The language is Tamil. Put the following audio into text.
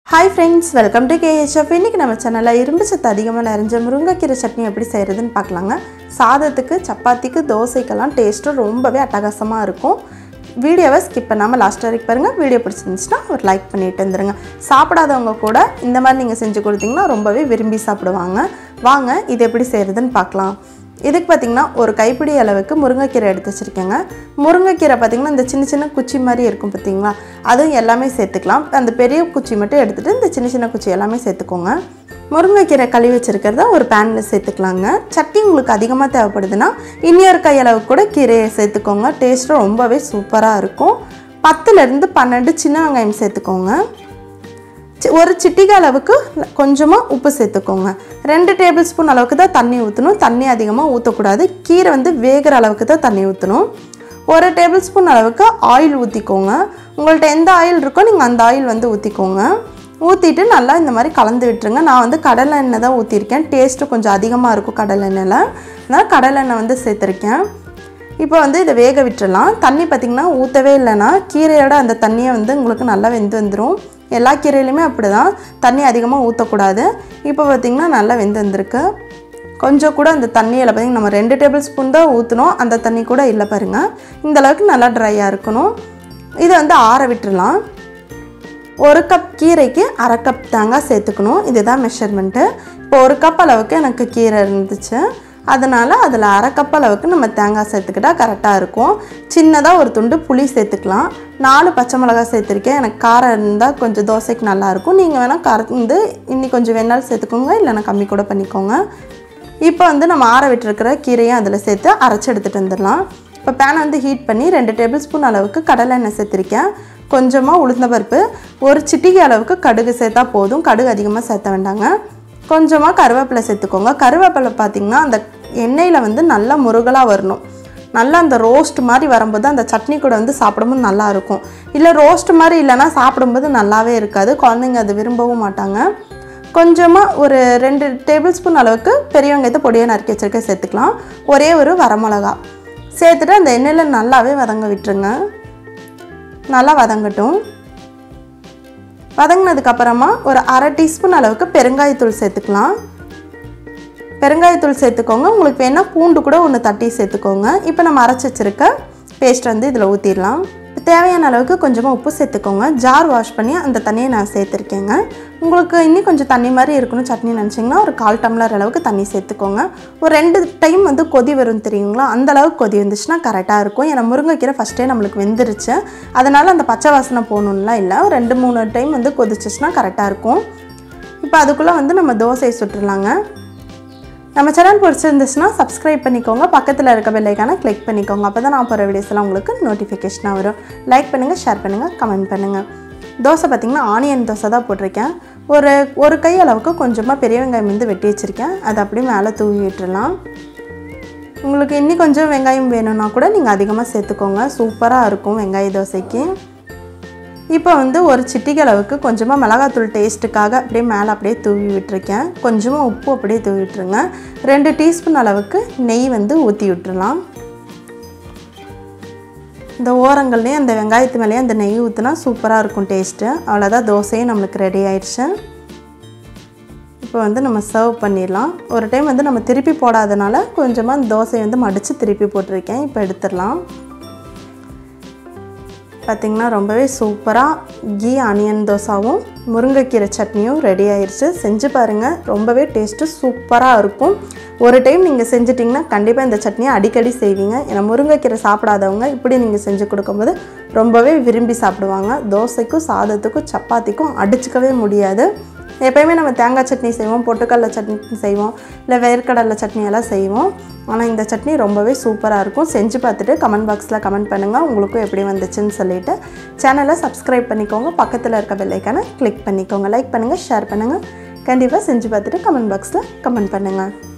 hi friends welcome to KHF இன்றைக்கி நம்ம சேனலில் இரும்பு சத்து அதிகமாக நிறைஞ்ச முருங்கைக்கீரை சட்னி எப்படி செய்கிறதுன்னு பார்க்கலாங்க சாதத்துக்கு சப்பாத்திக்கு தோசைக்கெல்லாம் டேஸ்ட்டு ரொம்பவே அட்டகாசமாக இருக்கும் வீடியோவை ஸ்கிப் பண்ணாமல் லாஸ்ட் வரைக்கும் பாருங்கள் வீடியோ பிடிச்சிருந்துச்சுன்னா ஒரு லைக் பண்ணிட்டு வந்துருங்க சாப்பிடாதவங்க கூட இந்த மாதிரி நீங்கள் செஞ்சு கொடுத்தீங்கன்னா ரொம்பவே விரும்பி சாப்பிடுவாங்க வாங்க இது எப்படி செய்கிறதுன்னு பார்க்கலாம் இதுக்கு பார்த்திங்கன்னா ஒரு கைப்பிடி அளவுக்கு முருங்கைக்கீரை எடுத்து வச்சுருக்கேங்க முருங்கைக்கீரை பார்த்திங்கன்னா இந்த சின்ன சின்ன குச்சி மாதிரி இருக்கும் பார்த்திங்களா அதுவும் எல்லாமே சேர்த்துக்கலாம் அந்த பெரிய குச்சி மட்டும் எடுத்துகிட்டு இந்த சின்ன சின்ன குச்சி எல்லாமே சேர்த்துக்கோங்க முருங்கைக்கீரை கழுவி வச்சுருக்கிறத ஒரு பேனில் சேர்த்துக்கலாங்க சட்னி உங்களுக்கு அதிகமாக தேவைப்படுதுன்னா இன்னொரு கையளவுக்கு கூட கீரையை சேர்த்துக்கோங்க டேஸ்ட்டும் ரொம்பவே சூப்பராக இருக்கும் பத்துலேருந்து பன்னெண்டு சின்ன வெங்காயம் சேர்த்துக்கோங்க சி- ஒரு சிட்டிகை அளவுக்கு கொஞ்சமாக உப்பு சேர்த்துக்கோங்க ரெண்டு டேபிள் ஸ்பூன் அளவுக்கு தான் தண்ணி ஊற்றணும் தண்ணி அதிகமாக ஊற்றக்கூடாது கீரை வந்து வேகிற அளவுக்கு தான் தண்ணி ஊற்றணும் ஒரு டேபிள் ஸ்பூன் அளவுக்கு ஆயில் ஊற்றிக்கோங்க உங்கள்கிட்ட எந்த ஆயில் இருக்கோ நீங்கள் அந்த ஆயில் வந்து ஊற்றிக்கோங்க ஊற்றிட்டு நல்லா இந்த மாதிரி கலந்து விட்டுருங்க நான் வந்து கடலை எண்ணெய் தான் ஊற்றிருக்கேன் டேஸ்ட்டு கொஞ்சம் அதிகமாக இருக்கும் கடலை எண்ணெயில் அதனால் கடலை எண்ணெய் வந்து சேர்த்துருக்கேன் இப்போ வந்து இதை வேக விட்டுறலாம் தண்ணி பார்த்திங்கன்னா ஊற்றவே இல்லைன்னா கீரையோட அந்த தண்ணியை வந்து உங்களுக்கு நல்லா வெந்து வந்துடும் எல்லா கீரையிலையுமே அப்படி தான் தண்ணி அதிகமாக ஊற்றக்கூடாது இப்போ பார்த்திங்கன்னா நல்லா வெந்து வந்திருக்கு கொஞ்சம் கூட அந்த தண்ணியில் பார்த்திங்கன்னா நம்ம ரெண்டு டேபிள் ஸ்பூன் தான் ஊற்றணும் அந்த தண்ணி கூட இல்லை பாருங்கள் இந்த அளவுக்கு நல்லா ட்ரையாக இருக்கணும் இதை வந்து ஆற விட்டுறலாம் ஒரு கப் கீரைக்கு அரை கப் தேங்காய் சேர்த்துக்கணும் இதுதான் மெஷர்மெண்ட்டு இப்போ ஒரு கப் அளவுக்கு எனக்கு கீரை இருந்துச்சு அதனால் அதில் அரை கப் அளவுக்கு நம்ம தேங்காய் சேர்த்துக்கிட்டா கரெக்டாக இருக்கும் சின்னதாக ஒரு துண்டு புளி சேர்த்துக்கலாம் நாலு பச்சை மிளகாய் சேர்த்துருக்கேன் எனக்கு காரம் இருந்தால் கொஞ்சம் தோசைக்கு நல்லாயிருக்கும் நீங்கள் வேணால் காரம் வந்து இன்னி கொஞ்சம் வேணாலும் சேர்த்துக்கோங்க இல்லைன்னா கம்மி கூட பண்ணிக்கோங்க இப்போ வந்து நம்ம ஆற விட்டுருக்கிற கீரையும் அதில் சேர்த்து அரைச்சி எடுத்துகிட்டு வந்துடலாம் இப்போ பேனை வந்து ஹீட் பண்ணி ரெண்டு டேபிள் ஸ்பூன் அளவுக்கு கடலை எண்ணெய் சேர்த்துருக்கேன் கொஞ்சமாக உளுந்தம்பருப்பு ஒரு சிட்டிகை அளவுக்கு கடுகு சேர்த்தா போதும் கடுகு அதிகமாக சேர்த்த வேண்டாங்க கொஞ்சமாக கருவேப்பிலை சேர்த்துக்கோங்க கருவேப்பிலை பார்த்திங்கன்னா அந்த எண்ணெயில் வந்து நல்லா முருகலாக வரணும் நல்லா அந்த ரோஸ்ட் மாதிரி வரும்போது அந்த சட்னி கூட வந்து சாப்பிடும்போது நல்லா இருக்கும் இல்லை ரோஸ்ட் மாதிரி இல்லைன்னா சாப்பிடும்போது நல்லாவே இருக்காது குழந்தைங்க அதை விரும்பவும் மாட்டாங்க கொஞ்சமாக ஒரு ரெண்டு டேபிள் ஸ்பூன் அளவுக்கு பெரிய வெங்காயத்தை பொடியாக நறுக்கி வச்சிருக்க சேர்த்துக்கலாம் ஒரே ஒரு வரமிளகா சேர்த்துட்டு அந்த எண்ணெயில் நல்லாவே வதங்க விட்டுருங்க நல்லா வதங்கட்டும் வதங்கினதுக்கு அப்புறமா ஒரு அரை டீஸ்பூன் அளவுக்கு பெருங்காயத்தூள் சேர்த்துக்கலாம் பெருங்காயத்தூள் சேர்த்துக்கோங்க உங்களுக்கு வேணால் பூண்டு கூட ஒன்று தட்டி சேர்த்துக்கோங்க இப்போ நம்ம அரைச்சி வச்சிருக்க பேஸ்ட் வந்து இதில் ஊற்றிடலாம் தேவையான அளவுக்கு கொஞ்சமாக உப்பு சேர்த்துக்கோங்க ஜார் வாஷ் பண்ணி அந்த தண்ணியை நான் சேர்த்துருக்கேங்க உங்களுக்கு இன்னும் கொஞ்சம் தண்ணி மாதிரி இருக்கணும் சட்னி நினச்சிங்கன்னா ஒரு கால் டம்ளர் அளவுக்கு தண்ணி சேர்த்துக்கோங்க ஒரு ரெண்டு டைம் வந்து கொதி வரும் தெரியுங்களா அந்த அளவுக்கு கொதி வந்துச்சுன்னா கரெக்டாக இருக்கும் ஏன்னா முருங்கைக்கீரை ஃபஸ்ட்டே நம்மளுக்கு வெந்துருச்சு அதனால் அந்த பச்சை வாசனை போகணுன்னுலாம் இல்லை ஒரு ரெண்டு மூணு டைம் வந்து கொதிச்சிச்சுன்னா கரெக்டாக இருக்கும் இப்போ அதுக்குள்ளே வந்து நம்ம தோசையை சுட்டுடலாங்க நம்ம சேனல் பிடிச்சிருந்துச்சுன்னா சப்ஸ்கிரைப் பண்ணிக்கோங்க பக்கத்தில் இருக்க பெல்லைக்கான கிளிக் பண்ணிக்கோங்க அப்போ தான் நான் போகிற வீடியோஸ் எல்லாம் உங்களுக்கு நோட்டிஃபிகேஷனாக வரும் லைக் பண்ணுங்கள் ஷேர் பண்ணுங்கள் கமெண்ட் பண்ணுங்கள் தோசை பார்த்திங்கன்னா ஆனியன் தோசை தான் போட்டிருக்கேன் ஒரு ஒரு கை அளவுக்கு கொஞ்சமாக பெரிய வெங்காயம் வந்து வெட்டி வச்சுருக்கேன் அதை அப்படியே மேலே தூவி விட்டுறலாம் உங்களுக்கு இன்னி கொஞ்சம் வெங்காயம் வேணும்னா கூட நீங்கள் அதிகமாக சேர்த்துக்கோங்க சூப்பராக இருக்கும் வெங்காய தோசைக்கு இப்போ வந்து ஒரு சிட்டிகை அளவுக்கு கொஞ்சமாக மிளகாத்தூள் டேஸ்ட்டுக்காக அப்படியே மேலே அப்படியே தூவி விட்டுருக்கேன் கொஞ்சமாக உப்பு அப்படியே தூவி விட்டுருங்க ரெண்டு டீஸ்பூன் அளவுக்கு நெய் வந்து ஊற்றி விட்டுறலாம் இந்த ஓரங்கள்லேயும் அந்த வெங்காயத்து மேலேயும் அந்த நெய் ஊற்றினா சூப்பராக இருக்கும் டேஸ்ட்டு அவ்வளோதான் தோசையும் நம்மளுக்கு ரெடி ஆயிடுச்சு இப்போ வந்து நம்ம சர்வ் பண்ணிடலாம் ஒரு டைம் வந்து நம்ம திருப்பி போடாதனால கொஞ்சமாக அந்த தோசையை வந்து மடித்து திருப்பி போட்டிருக்கேன் இப்போ எடுத்துடலாம் பார்த்திங்கன்னா ரொம்பவே சூப்பராக கீ ஆனியன் தோசாவும் முருங்கைக்கீரை சட்னியும் ரெடி ஆயிடுச்சு செஞ்சு பாருங்கள் ரொம்பவே டேஸ்ட்டு சூப்பராக இருக்கும் ஒரு டைம் நீங்கள் செஞ்சிட்டிங்கன்னா கண்டிப்பாக இந்த சட்னியை அடிக்கடி செய்வீங்க ஏன்னா முருங்கைக்கீரை சாப்பிடாதவங்க இப்படி நீங்கள் செஞ்சு கொடுக்கும்போது ரொம்பவே விரும்பி சாப்பிடுவாங்க தோசைக்கும் சாதத்துக்கும் சப்பாத்திக்கும் அடிச்சுக்கவே முடியாது எப்பயுமே நம்ம தேங்காய் சட்னி செய்வோம் பொட்டுக்கடலை சட்னி செய்வோம் இல்லை வேர்க்கடலை சட்னி எல்லாம் செய்வோம் ஆனால் இந்த சட்னி ரொம்பவே சூப்பராக இருக்கும் செஞ்சு பார்த்துட்டு கமெண்ட் பாக்ஸில் கமெண்ட் பண்ணுங்கள் உங்களுக்கும் எப்படி வந்துச்சுன்னு சொல்லிட்டு சேனலை சப்ஸ்கிரைப் பண்ணிக்கோங்க பக்கத்தில் இருக்க பெல்லைக்கான கிளிக் பண்ணிக்கோங்க லைக் பண்ணுங்கள் ஷேர் பண்ணுங்கள் கண்டிப்பாக செஞ்சு பார்த்துட்டு கமெண்ட் பாக்ஸில் கமெண்ட் பண்ணுங்கள்